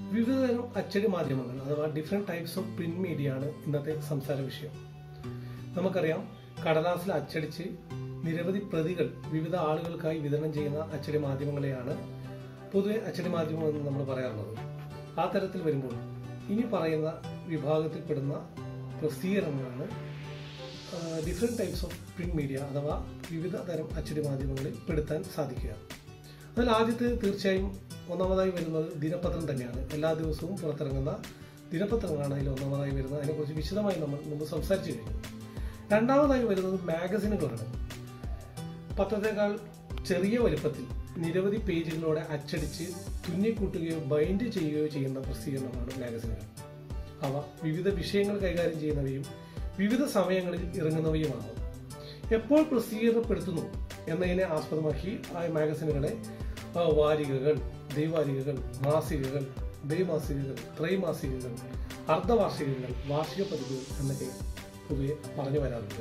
വിവിധതരം അച്ചടി മാധ്യമങ്ങൾ അഥവാ different types of print media ആണ് ഇന്നത്തെ സംസാര വിഷയം നമുക്കറിയാം കടലാസിൽ അച്ചടിച്ച് നിരവധി പ്രതികൾ വിവിധ ആളുകൾക്കായി വിതരണം ചെയ്യുന്ന അച്ചടി മാധ്യമങ്ങളെയാണ് പൊതുവെ അച്ചടി മാധ്യമങ്ങൾ എന്ന് നമ്മൾ പറയാറുള്ളത് ആ തരത്തിൽ വരുമ്പോൾ ഇനി പറയുന്ന വിഭാഗത്തിൽപ്പെടുന്ന പ്രസിദ്ധീകരണങ്ങളാണ് different types of print media അഥവാ വിവിധ തരം അച്ചടി മാധ്യമങ്ങളിൽ പെടുത്താൻ സാധിക്കുക അതിൽ ആദ്യത്തെ തീർച്ചയായും ഒന്നാമതായി വരുന്നത് ദിനപത്രം തന്നെയാണ് എല്ലാ ദിവസവും പുറത്തിറങ്ങുന്ന ദിനപത്രങ്ങളാണ് അതിൽ ഒന്നാമതായി വരുന്നത് അതിനെക്കുറിച്ച് വിശദമായി നമ്മൾ മുമ്പ് സംസാരിച്ചു കഴിഞ്ഞു രണ്ടാമതായി വരുന്നത് മാഗസിനുകളാണ് പത്രത്തെക്കാൾ ചെറിയ വലുപ്പത്തിൽ നിരവധി പേജുകളോടെ അച്ചടിച്ച് തുന്നിക്കൂട്ടുകയോ ബൈൻഡ് ചെയ്യുകയോ ചെയ്യുന്ന പ്രസിദ്ധീകരണമാണ് മാഗസിനുകൾ അവ വിവിധ വിഷയങ്ങൾ കൈകാര്യം ചെയ്യുന്നവയും വിവിധ സമയങ്ങളിൽ ഇറങ്ങുന്നവയുമാകും എപ്പോൾ പ്രസിദ്ധീകരണപ്പെടുത്തുന്നു എന്നതിനെ ആസ്പദമാക്കി ആ മാഗസിനുകളെ ആ, വാരികകൾ ദൈവാരികകൾ മാസികകൾ ദ്വൈമാസികകൾ ത്രൈമാസികകൾ അർദ്ധവാർഷികങ്ങൾ വാർഷിക പതിപ്പുകൾ എന്നൊക്കെ പൊതുവെ പറഞ്ഞു വരാറുണ്ട്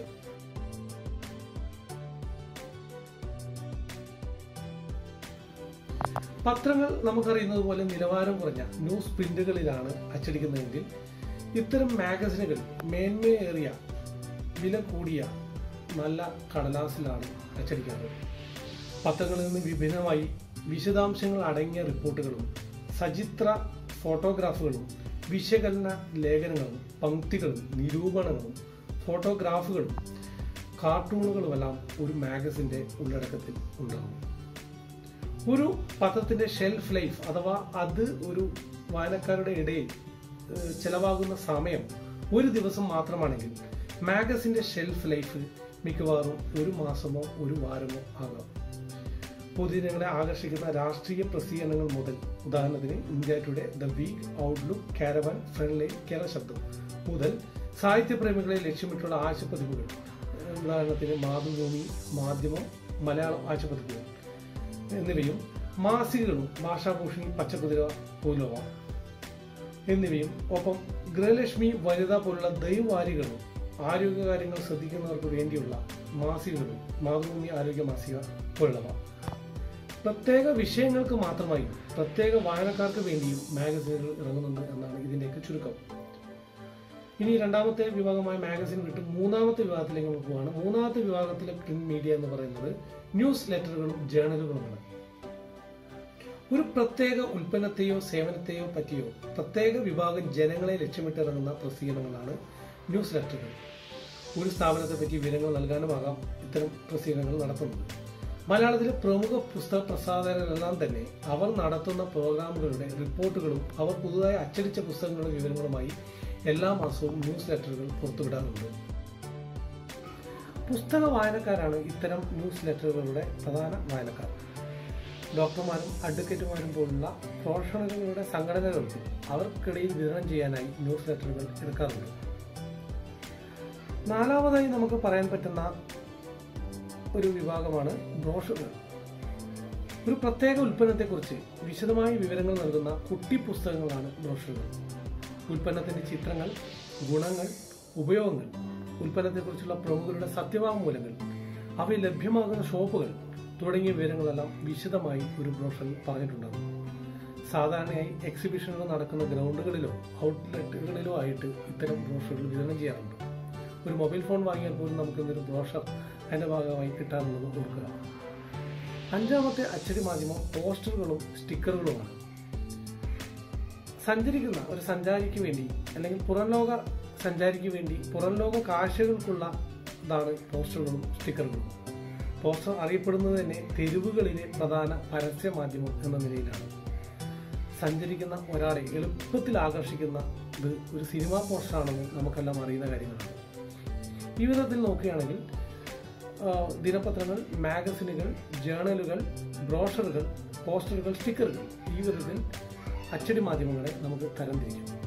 പത്രങ്ങൾ നമുക്കറിയുന്നത് പോലെ നിലവാരം കുറഞ്ഞ ന്യൂസ് പ്രിന്റുകളിലാണ് അച്ചടിക്കുന്നതെങ്കിൽ ഇത്തരം മാഗസിനുകൾ മേന്മയേറിയ വില കൂടിയ നല്ല കടലാസിലാണ് അച്ചടിക്കാറ് പത്രങ്ങളിൽ നിന്ന് വിഭിന്നമായി വിശദാംശങ്ങൾ അടങ്ങിയ റിപ്പോർട്ടുകളും സചിത്ര ഫോട്ടോഗ്രാഫുകളും വിശകലന ലേഖനങ്ങളും പങ്ക്തികളും നിരൂപണങ്ങളും ഫോട്ടോഗ്രാഫുകളും കാർട്ടൂണുകളുമെല്ലാം ഒരു മാഗസിന്റെ ഉള്ളടക്കത്തിൽ ഉണ്ടാകും ഒരു പത്രത്തിന്റെ ഷെൽഫ് ലൈഫ് അഥവാ അത് ഒരു വായനക്കാരുടെ ഇടയിൽ ഏഹ്, ചെലവാകുന്ന സമയം ഒരു ദിവസം മാത്രമാണെങ്കിൽ മാഗസിന്റെ ഷെൽഫ് ലൈഫ് മിക്കവാറും ഒരു മാസമോ ഒരു വാരമോ ആകാം പൊതുജനങ്ങളെ ആകർഷിക്കുന്ന രാഷ്ട്രീയ പ്രസിദ്ധീകരണങ്ങൾ മുതൽ ഉദാഹരണത്തിന് India today the week outlook caravan frontline Kerala Sabdam മുതൽ സാഹിത്യപ്രേമികളെ ലക്ഷ്യമിട്ടുള്ള ആഴ്ചപ്പതിപ്പുകൾ ഏഹ് ഉദാഹരണത്തിന് മാതൃഭൂമി മാധ്യമം മലയാളം ആഴ്ചപ്പതിപ്പുകൾ എന്നിവയും മാസികകളും ഭാഷാഭൂഷണി പച്ചക്കുതിര പോലുവ എന്നിവയും ഒപ്പം ഗൃഹലക്ഷ്മി വനിത പോലുള്ള ദൈവവാരികളും ആരോഗ്യകാര്യങ്ങൾ ശ്രദ്ധിക്കുന്നവർക്ക് വേണ്ടിയുള്ള മാസികകളും മാതൃഭൂമി ആരോഗ്യ മാസിക പോലുള്ളവ പ്രത്യേക വിഷയങ്ങൾക്ക് മാത്രമായി പ്രത്യേക വായനക്കാർക്ക് വേണ്ടിയും മാഗസിനുകൾ ഇറങ്ങുന്നുണ്ട് എന്നാണ് ഇതിന്റെയൊക്കെ ചുരുക്കം ഇനി രണ്ടാമത്തെ വിഭാഗമായ മാഗസിൻ വിട്ട് മൂന്നാമത്തെ വിഭാഗത്തിലേക്ക് നമുക്ക് പോവാണ് മൂന്നാമത്തെ വിഭാഗത്തിലെ പ്രിന്റ് മീഡിയ എന്ന് പറയുന്നത് ന്യൂസ് ലെറ്ററുകളും ജേണലുകളുമാണ് ഒരു പ്രത്യേക ഉൽപ്പന്നത്തെയോ സേവനത്തെയോ പറ്റിയോ പ്രത്യേക വിഭാഗം ജനങ്ങളെ ലക്ഷ്യമിട്ടിറങ്ങുന്ന പ്രസിദ്ധീകരണങ്ങളാണ് ന്യൂസ് ലെറ്ററുകൾ ഒരു സ്ഥാപനത്തെ പറ്റി വിവരങ്ങൾ നൽകാനുമാകാം ഇത്തരം പ്രസിദ്ധീകരണങ്ങൾ നടത്തുന്നത് മലയാളത്തിലെ പ്രമുഖ പുസ്തക പ്രസാധകരെല്ലാം തന്നെ അവർ നടത്തുന്ന പ്രോഗ്രാമുകളുടെ റിപ്പോർട്ടുകളും അവർ പുതുതായി അച്ചടിച്ച പുസ്തകങ്ങളുടെ വിവരങ്ങളുമായി എല്ലാ മാസവും ന്യൂസ് ലെറ്ററുകൾ പുറത്തുവിടാറുണ്ട് പുസ്തക വായനക്കാരാണ് ഇത്തരം ന്യൂസ് ലെറ്ററുകളുടെ പ്രധാന വായനക്കാർ ഡോക്ടർമാരും അഡ്വക്കേറ്റുമാരും പോലുള്ള പ്രൊഫഷണലുകളുടെ സംഘടനകൾക്ക് അവർക്കിടയിൽ വിതരണം ചെയ്യാനായി ന്യൂസ് ലെറ്ററുകൾ എടുക്കാറുണ്ട് നാലാമതായി നമുക്ക് പറയാൻ പറ്റുന്ന ഒരു വിഭാഗമാണ് ബ്രോഷറുകൾ ഒരു പ്രത്യേക ഉൽപ്പന്നത്തെക്കുറിച്ച് വിശദമായ വിവരങ്ങൾ നൽകുന്ന കുട്ടി പുസ്തകങ്ങളാണ് ബ്രോഷറുകൾ ഉൽപ്പന്നത്തിന്റെ ചിത്രങ്ങൾ ഗുണങ്ങൾ ഉപയോഗങ്ങൾ ഉൽപ്പന്നത്തെക്കുറിച്ചുള്ള പ്രമുഖരുടെ സത്യവാങ്മൂലങ്ങൾ അവയിൽ ലഭ്യമാകുന്ന ഷോപ്പുകൾ തുടങ്ങിയ വിവരങ്ങളെല്ലാം വിശദമായി ഒരു ബ്രോഷറിൽ പറഞ്ഞിട്ടുണ്ടാകും സാധാരണയായി എക്സിബിഷനുകൾ നടക്കുന്ന ഗ്രൗണ്ടുകളിലോ ഔട്ട്ലെറ്റുകളിലോ ആയിട്ട് ഇത്തരം ബ്രോഷറുകൾ വിതരണം ചെയ്യാറുണ്ട് ഒരു മൊബൈൽ ഫോൺ വാങ്ങിയാൽ പോലും നമുക്ക് ഇന്നൊരു ബ്രോഷർ അതിന്റെ ഭാഗമായി കിട്ടാറുള്ളത് ഓർക്കുക അഞ്ചാമത്തെ അച്ചടി മാധ്യമം പോസ്റ്ററുകളും സ്റ്റിക്കറുകളുമാണ് സഞ്ചരിക്കുന്ന ഒരു സഞ്ചാരിക്ക് വേണ്ടി അല്ലെങ്കിൽ പുറം ലോക സഞ്ചാരിക്ക് വേണ്ടി പുറം ലോക കാഴ്ചകൾക്കുള്ള ഇതാണ് പോസ്റ്ററുകളും സ്റ്റിക്കറുകളും പോസ്റ്റർ അറിയപ്പെടുന്നത് തന്നെ തെരുവുകളിലെ പ്രധാന പരസ്യ മാധ്യമം എന്ന നിലയിലാണ് സഞ്ചരിക്കുന്ന ഒരാളെ എളുപ്പത്തിൽ ആകർഷിക്കുന്ന ഇത് ഒരു സിനിമാ പോസ്റ്ററാണെന്ന് നമുക്കെല്ലാം അറിയുന്ന കാര്യങ്ങളാണ് ഈ വിധത്തിൽ നോക്കുകയാണെങ്കിൽ ആ, ദിനപത്രങ്ങൾ മാഗസിനുകൾ ജേണലുകൾ ബ്രോഷറുകൾ പോസ്റ്ററുകൾ സ്റ്റിക്കറുകൾ ഈ വിധത്തിൽ അച്ചടി മാധ്യമങ്ങളെ നമുക്ക് തരംതിരിക്കാം